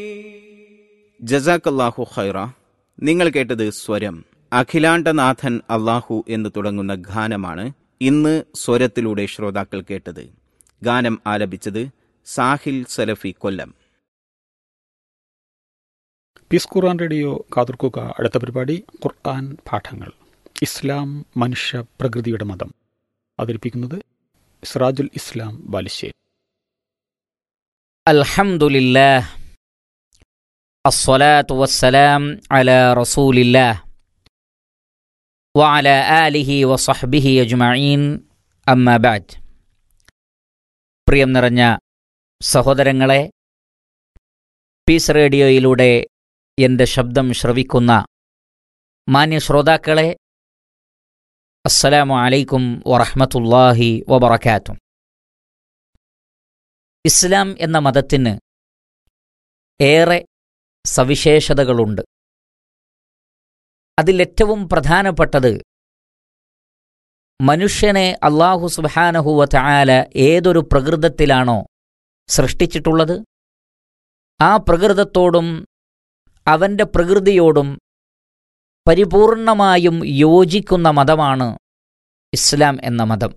ജസാക്കല്ലാഹു ഖൈറ നിങ്ങൾ കേട്ടത് സ്വരം അഖിലാണ്ടനാഥൻ അള്ളാഹു എന്ന് തുടങ്ങുന്ന ഗാനമാണ് ഇന്ന് സ്വരത്തിലൂടെ ശ്രോതാക്കൾ കേട്ടത് ഗാനം ആലപിച്ചത് സാഹിൽ സലഫി കൊല്ലം പീസ് ഖുർആൻ റേഡിയോ കാതുർക്കുക അടുത്ത പരിപാടി ഖുർആൻ പാഠങ്ങൾ ഇസ്ലാം മനുഷ്യ പ്രകൃതിയുടെ മതം അവതരിപ്പിക്കുന്നത് സിറാജുൽ ഇസ്ലാം ബാലുശ്ശേരി الحمد لله الصلاة والسلام على رسول الله وعلى آله وصحبه أجمعين أما بعد പ്രിയം നിറഞ്ഞ സഹോദരങ്ങളെ പീസ് റേഡിയോയിലൂടെ എൻ്റെ ശബ്ദം ശ്രവിക്കുന്ന മാന്യ ശ്രോതാക്കളെ അസ്സലാമു അലൈക്കും വറഹ്മത്തുള്ളാഹി വബറകാതുഹു ഇസ്ലാം എന്ന മതത്തിന് ഏറെ സവിശേഷതകളുണ്ട് അതിലേറ്റവും പ്രധാനപ്പെട്ടത് മനുഷ്യനെ അള്ളാഹു സുബാനഹുവ ചായാല ഏതൊരു പ്രകൃതത്തിലാണോ സൃഷ്ടിച്ചിട്ടുള്ളത് ആ പ്രകൃതത്തോടും അവൻ്റെ പ്രകൃതിയോടും പരിപൂർണമായും യോജിക്കുന്ന മതമാണ് ഇസ്ലാം എന്ന മതം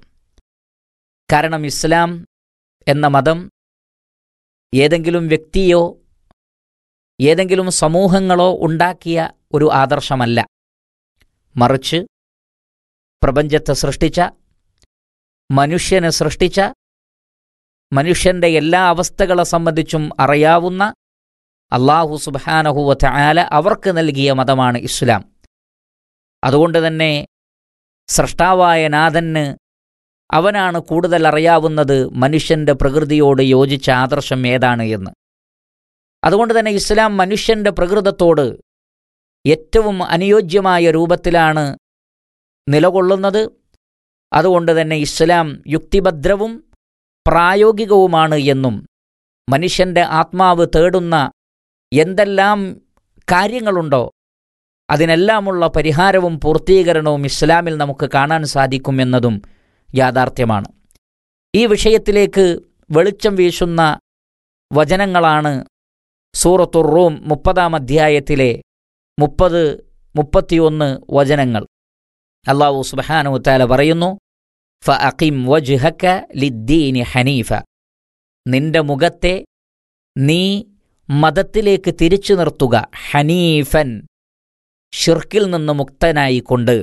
കാരണം ഇസ്ലാം എന്ന മതം ഏതെങ്കിലും വ്യക്തിയോ ഏതെങ്കിലും സമൂഹങ്ങളോ ഉണ്ടാക്കിയ ഒരു ആദർശമല്ല മറിച്ച് പ്രപഞ്ചത്തെ സൃഷ്ടിച്ച മനുഷ്യനെ സൃഷ്ടിച്ച മനുഷ്യന്റെ എല്ലാ അവസ്ഥകളെ സംബന്ധിച്ചും അറിയാവുന്ന അള്ളാഹു സുബാനഹുവ ആല അവർക്ക് നൽകിയ മതമാണ് ഇസ്ലാം അതുകൊണ്ട് തന്നെ സൃഷ്ടാവായ നാഥന് അവനാണ് കൂടുതൽ അറിയാവുന്നത് മനുഷ്യന്റെ പ്രകൃതിയോട് യോജിച്ച ആദർശം ഏതാണ് എന്ന് അതുകൊണ്ട് തന്നെ ഇസ്ലാം മനുഷ്യന്റെ പ്രകൃതത്തോട് ഏറ്റവും അനുയോജ്യമായ രൂപത്തിലാണ് നിലകൊള്ളുന്നത് അതുകൊണ്ട് തന്നെ ഇസ്ലാം യുക്തിഭദ്രവും പ്രായോഗികവുമാണ് എന്നും മനുഷ്യന്റെ ആത്മാവ് തേടുന്ന എന്തെല്ലാം കാര്യങ്ങളുണ്ടോ അതിനെല്ലാമുള്ള പരിഹാരവും പൂർത്തീകരണവും ഇസ്ലാമിൽ നമുക്ക് കാണാൻ സാധിക്കുമെന്നതും യാഥാർത്ഥ്യമാണ് ഈ വിഷയത്തിലേക്ക് വെളിച്ചം വീശുന്ന വചനങ്ങളാണ് സൂറത്തുർ റൂം മുപ്പതാം അധ്യായത്തിലെ മുപ്പത് മുപ്പത്തിയൊന്ന് വചനങ്ങൾ അള്ളാഹു സുബാനു താല പറയുന്നു ഫ അഖിം വജ്ഹക ലിദ്ദീനി ഹനീഫ നിന്റെ മുഖത്തെ നീ മതത്തിലേക്ക് തിരിച്ചു നിർത്തുക ഹനീഫൻ ഷിർക്കിൽ നിന്ന് മുക്തനായിക്കൊണ്ട്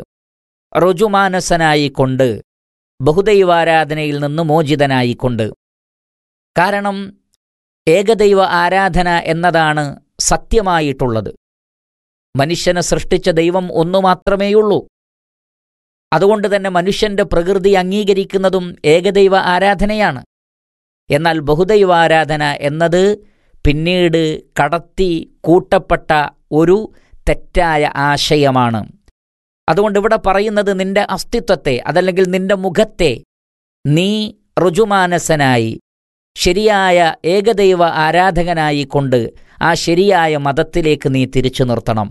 റുജുമാനസനായിക്കൊണ്ട് ബഹുദൈവാരാധനയിൽ നിന്ന് മോചിതനായിക്കൊണ്ട് കാരണം ഏകദൈവ ആരാധന എന്നതാണ് സത്യമായിട്ടുള്ളത് മനുഷ്യനെ സൃഷ്ടിച്ച ദൈവം ഒന്നു മാത്രമേയുള്ളൂ അതുകൊണ്ട് തന്നെ മനുഷ്യന്റെ പ്രകൃതി അംഗീകരിക്കുന്നതും ഏകദൈവ ആരാധനയാണ് എന്നാൽ ബഹുദൈവാരാധന എന്നത് പിന്നീട് കടത്തി കൂട്ടപ്പെട്ട ഒരു തെറ്റായ ആശയമാണ് അതുകൊണ്ട് ഇവിടെ പറയുന്നത് നിന്റെ അസ്തിത്വത്തെ അതല്ലെങ്കിൽ നിന്റെ മുഖത്തെ നീ റുജുമാനസനായി ശരിയായ ഏകദൈവ ആരാധകനായി കൊണ്ട് ആ ശരിയായ മതത്തിലേക്ക് നീ തിരിച്ചു നിർത്തണം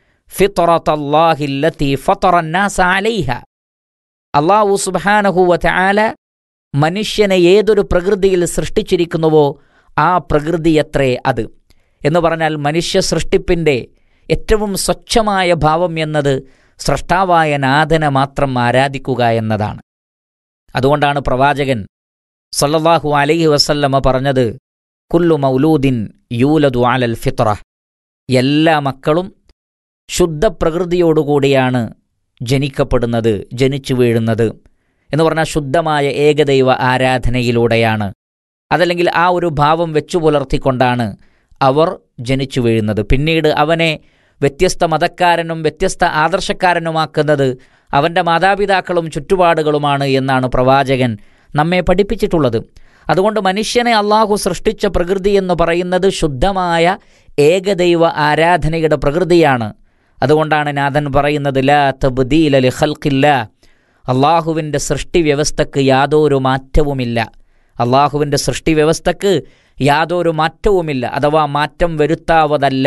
ഫിത്തറത്തല്ലാഹില്ലത്തി ഫത്തറന്നാസ അലൈഹ അള്ളാഹു സുബ്ഹാനഹുവ തആല മനുഷ്യനെ ഏതൊരു പ്രകൃതിയിൽ സൃഷ്ടിച്ചിരിക്കുന്നുവോ ആ പ്രകൃതിയത്രേ അത് എന്ന് പറഞ്ഞാൽ മനുഷ്യ സൃഷ്ടിപ്പിൻ്റെ ഏറ്റവും സ്വച്ഛമായ ഭാവം എന്നത് സൃഷ്ടാവായ നാഥനെ മാത്രം ആരാധിക്കുക എന്നതാണ് അതുകൊണ്ടാണ് പ്രവാചകൻ സല്ലല്ലാഹു അലൈഹി വസല്ലമ പറഞ്ഞത് കുല്ലു മൗലൂദിൻ യൂലദു അലൽ ഫിത്ര എല്ലാ മക്കളും ശുദ്ധ പ്രകൃതിയോടുകൂടിയാണ് ജനിക്കപ്പെടുന്നത് ജനിച്ചു വീഴുന്നത് എന്ന് പറഞ്ഞാൽ ശുദ്ധമായ ഏകദൈവ ആരാധനയിലൂടെയാണ് അതല്ലെങ്കിൽ ആ ഒരു ഭാവം വെച്ചു പുലർത്തിക്കൊണ്ടാണ് അവർ ജനിച്ചു വീഴുന്നത് പിന്നീട് അവനെ വ്യത്യസ്ത മതക്കാരനും വ്യത്യസ്ത ആദർശക്കാരനുമാക്കുന്നത് അവൻ്റെ മാതാപിതാക്കളും ചുറ്റുപാടുകളുമാണ് എന്നാണ് പ്രവാചകൻ നമ്മെ പഠിപ്പിച്ചിട്ടുള്ളത് അതുകൊണ്ട് മനുഷ്യനെ അള്ളാഹു സൃഷ്ടിച്ച പ്രകൃതി എന്ന് പറയുന്നത് ശുദ്ധമായ ഏകദൈവ ആരാധനയുടെ പ്രകൃതിയാണ് അതുകൊണ്ടാണ് നാഥൻ പറയുന്നത് ലാ തബ്ദീല ലി ഖൽഖില്ല അള്ളാഹുവിൻ്റെ സൃഷ്ടി വ്യവസ്ഥക്ക് യാതൊരു മാറ്റവുമില്ല അള്ളാഹുവിൻ്റെ സൃഷ്ടി വ്യവസ്ഥക്ക് യാതൊരു മാറ്റവുമില്ല അഥവാ മാറ്റം വരുത്താവതല്ല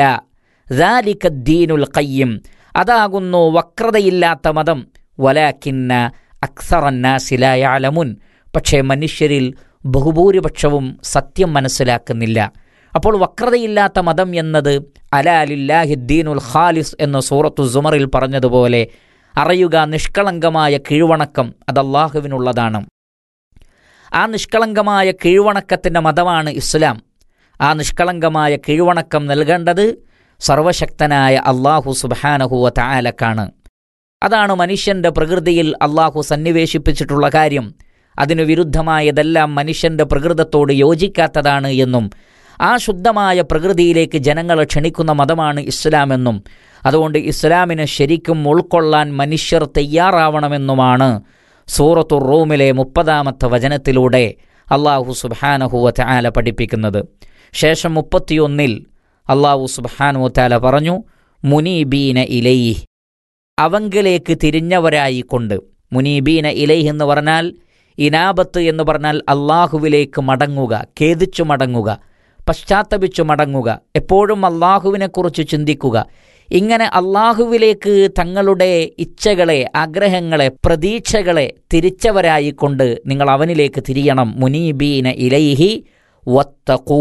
ദീനുൽ കയ്യം അതാകുന്നു വക്രതയില്ലാത്ത മതം വലാക്കിന്ന അക്സറന്നാസിലായാലമുൻ പക്ഷേ മനുഷ്യരിൽ ബഹുഭൂരിപക്ഷവും സത്യം മനസ്സിലാക്കുന്നില്ല അപ്പോൾ വക്രതയില്ലാത്ത മതം എന്നത് അലാലില്ലാഹിദ്ദീനുൽ ഖാലിസ് എന്ന സൂറത്തു സുമറിൽ പറഞ്ഞതുപോലെ അറിയുക നിഷ്കളങ്കമായ കീഴ്വണക്കം അത് അള്ളാഹുവിനുള്ളതാണ് ആ നിഷ്കളങ്കമായ കീഴ്വണക്കത്തിൻ്റെ മതമാണ് ഇസ്ലാം ആ നിഷ്കളങ്കമായ കീഴ്വണക്കം നൽകേണ്ടത് സർവശക്തനായ അള്ളാഹു സുബാനഹുവ താലക്കാണ് അതാണ് മനുഷ്യന്റെ പ്രകൃതിയിൽ അള്ളാഹു സന്നിവേശിപ്പിച്ചിട്ടുള്ള കാര്യം അതിനു വിരുദ്ധമായതെല്ലാം മനുഷ്യന്റെ പ്രകൃതത്തോട് യോജിക്കാത്തതാണ് എന്നും ആ ശുദ്ധമായ പ്രകൃതിയിലേക്ക് ജനങ്ങളെ ക്ഷണിക്കുന്ന മതമാണ് ഇസ്ലാമെന്നും അതുകൊണ്ട് ഇസ്ലാമിനെ ശരിക്കും ഉൾക്കൊള്ളാൻ മനുഷ്യർ തയ്യാറാവണമെന്നുമാണ് സൂറത്തു റൂമിലെ മുപ്പതാമത്തെ വചനത്തിലൂടെ അള്ളാഹു സുബാനഹുവ ആല പഠിപ്പിക്കുന്നത് ശേഷം മുപ്പത്തിയൊന്നിൽ അള്ളാഹു സുബാനു താല പറഞ്ഞു മുനീബീന ഇലൈഹ് അവങ്കിലേക്ക് തിരിഞ്ഞവരായിക്കൊണ്ട് മുനീബീന ഇലൈഹ് എന്ന് പറഞ്ഞാൽ ഇനാബത്ത് എന്ന് പറഞ്ഞാൽ അള്ളാഹുവിലേക്ക് മടങ്ങുക ഖേദിച്ചു മടങ്ങുക പശ്ചാത്തപിച്ചു മടങ്ങുക എപ്പോഴും അള്ളാഹുവിനെക്കുറിച്ച് ചിന്തിക്കുക ഇങ്ങനെ അള്ളാഹുവിലേക്ക് തങ്ങളുടെ ഇച്ഛകളെ ആഗ്രഹങ്ങളെ പ്രതീക്ഷകളെ തിരിച്ചവരായിക്കൊണ്ട് നിങ്ങൾ അവനിലേക്ക് തിരിയണം മുനീബീന ഇലൈഹി വത്തക്കൂ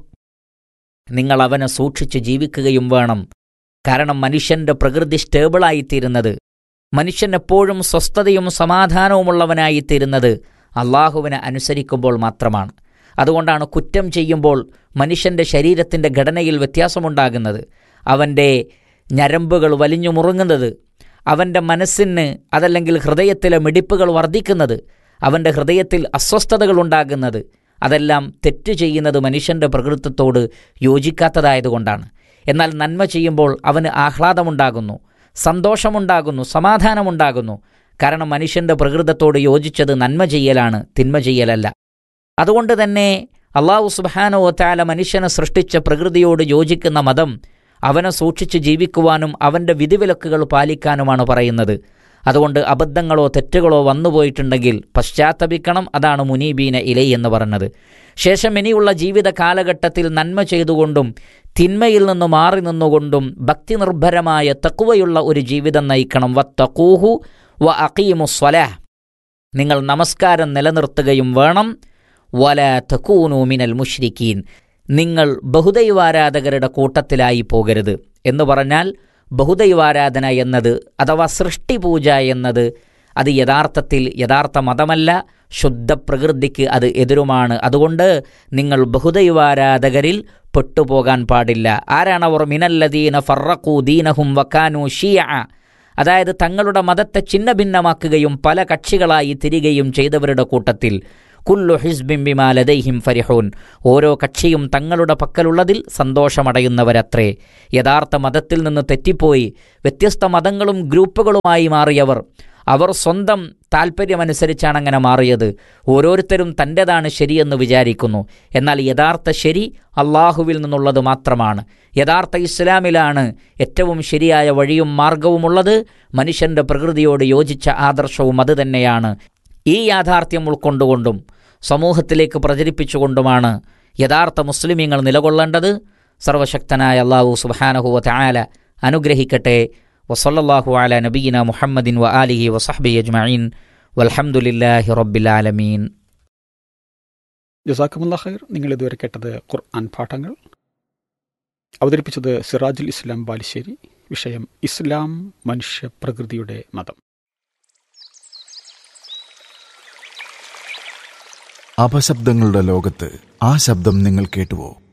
നിങ്ങൾ അവനെ സൂക്ഷിച്ച് ജീവിക്കുകയും വേണം കാരണം മനുഷ്യന്റെ പ്രകൃതി സ്റ്റേബിളായിത്തീരുന്നത് മനുഷ്യൻ എപ്പോഴും സ്വസ്ഥതയും സമാധാനവുമുള്ളവനായിത്തീരുന്നത് അള്ളാഹുവിനെ അനുസരിക്കുമ്പോൾ മാത്രമാണ് അതുകൊണ്ടാണ് കുറ്റം ചെയ്യുമ്പോൾ മനുഷ്യന്റെ ശരീരത്തിൻ്റെ ഘടനയിൽ വ്യത്യാസമുണ്ടാകുന്നത് അവൻ്റെ ഞരമ്പുകൾ വലിഞ്ഞു മുറുങ്ങുന്നത് അവൻ്റെ മനസ്സിന് അതല്ലെങ്കിൽ ഹൃദയത്തിലെ മിടിപ്പുകൾ വർദ്ധിക്കുന്നത് അവൻ്റെ ഹൃദയത്തിൽ അസ്വസ്ഥതകൾ ഉണ്ടാകുന്നത് അതെല്ലാം തെറ്റ് ചെയ്യുന്നത് മനുഷ്യൻ്റെ പ്രകൃതത്തോട് യോജിക്കാത്തതായതുകൊണ്ടാണ് എന്നാൽ നന്മ ചെയ്യുമ്പോൾ അവന് ആഹ്ലാദമുണ്ടാകുന്നു സന്തോഷമുണ്ടാകുന്നു സമാധാനമുണ്ടാകുന്നു കാരണം മനുഷ്യൻ്റെ പ്രകൃതത്തോട് യോജിച്ചത് നന്മ ചെയ്യലാണ് തിന്മ ചെയ്യലല്ല അതുകൊണ്ട് തന്നെ അള്ളാഹു സുബാനോ താല മനുഷ്യനെ സൃഷ്ടിച്ച പ്രകൃതിയോട് യോജിക്കുന്ന മതം അവനെ സൂക്ഷിച്ച് ജീവിക്കുവാനും അവൻ്റെ വിധിവിലക്കുകൾ പാലിക്കാനുമാണ് പറയുന്നത് അതുകൊണ്ട് അബദ്ധങ്ങളോ തെറ്റുകളോ വന്നുപോയിട്ടുണ്ടെങ്കിൽ പശ്ചാത്തപിക്കണം അതാണ് മുനീബീന ഇലൈ എന്ന് പറഞ്ഞത് ശേഷം ഇനിയുള്ള ജീവിത കാലഘട്ടത്തിൽ നന്മ ചെയ്തുകൊണ്ടും തിന്മയിൽ നിന്ന് മാറി നിന്നുകൊണ്ടും ഭക്തി നിർഭരമായ തക്കുവയുള്ള ഒരു ജീവിതം നയിക്കണം വ തക്കൂഹു വ അക്കീമു സ്വലാഹ് നിങ്ങൾ നമസ്കാരം നിലനിർത്തുകയും വേണം വല തക്കൂനു മിനൽ മുഷ്രിക്കീൻ നിങ്ങൾ ബഹുദൈവാരാധകരുടെ കൂട്ടത്തിലായി പോകരുത് എന്ന് പറഞ്ഞാൽ ബഹുദൈവാരാധന എന്നത് അഥവാ സൃഷ്ടിപൂജ എന്നത് അത് യഥാർത്ഥത്തിൽ യഥാർത്ഥ മതമല്ല ശുദ്ധ പ്രകൃതിക്ക് അത് എതിരുമാണ് അതുകൊണ്ട് നിങ്ങൾ ബഹുദൈവാരാധകരിൽ പെട്ടുപോകാൻ പാടില്ല ആരാണവർ മിനല്ലദീന ഫറഖു ദീനഹും വക്കാനു ഷിയ അതായത് തങ്ങളുടെ മതത്തെ ഛിന്നഭിന്നമാക്കുകയും പല കക്ഷികളായി തിരികെയും ചെയ്തവരുടെ കൂട്ടത്തിൽ കുല്ലു ഹിസ്ബിം ബിമാലദൈഹിം ഫരിഹൂൻ ഓരോ കക്ഷിയും തങ്ങളുടെ പക്കലുള്ളതിൽ സന്തോഷമടയുന്നവരത്രേ യഥാർത്ഥ മതത്തിൽ നിന്ന് തെറ്റിപ്പോയി വ്യത്യസ്ത മതങ്ങളും ഗ്രൂപ്പുകളുമായി മാറിയവർ അവർ സ്വന്തം താൽപ്പര്യമനുസരിച്ചാണ് അങ്ങനെ മാറിയത് ഓരോരുത്തരും തൻ്റെതാണ് ശരിയെന്ന് വിചാരിക്കുന്നു എന്നാൽ യഥാർത്ഥ ശരി അള്ളാഹുവിൽ നിന്നുള്ളത് മാത്രമാണ് യഥാർത്ഥ ഇസ്ലാമിലാണ് ഏറ്റവും ശരിയായ വഴിയും മാർഗവുമുള്ളത് മനുഷ്യൻ്റെ പ്രകൃതിയോട് യോജിച്ച ആദർശവും അതുതന്നെയാണ് ഈ യാഥാർത്ഥ്യം ഉൾക്കൊണ്ടുകൊണ്ടും സമൂഹത്തിലേക്ക് പ്രചരിപ്പിച്ചുകൊണ്ടുമാണ് യഥാർത്ഥ മുസ്ലിമീങ്ങൾ നിലകൊള്ളേണ്ടത് സർവശക്തനായ അള്ളാഹു സുബാനഹുവ തായാല അനുഗ്രഹിക്കട്ടെ വസല്ലാഹു അല നബീന മുഹമ്മദിൻ വ ആലിഹി വസഹബി അജ്മീൻ വൽഹമുല്ലാഹി റബ്ബിലാലമീൻ ജസാക്കുമുല്ല ഖൈർ നിങ്ങൾ ഇതുവരെ കേട്ടത് ഖുർആൻ പാഠങ്ങൾ അവതരിപ്പിച്ചത് സിറാജുൽ ഇസ്ലാം ബാലുശ്ശേരി വിഷയം ഇസ്ലാം മനുഷ്യ പ്രകൃതിയുടെ മതം അപശബ്ദങ്ങളുടെ ലോകത്ത് ആ ശബ്ദം നിങ്ങൾ കേട്ടുവോ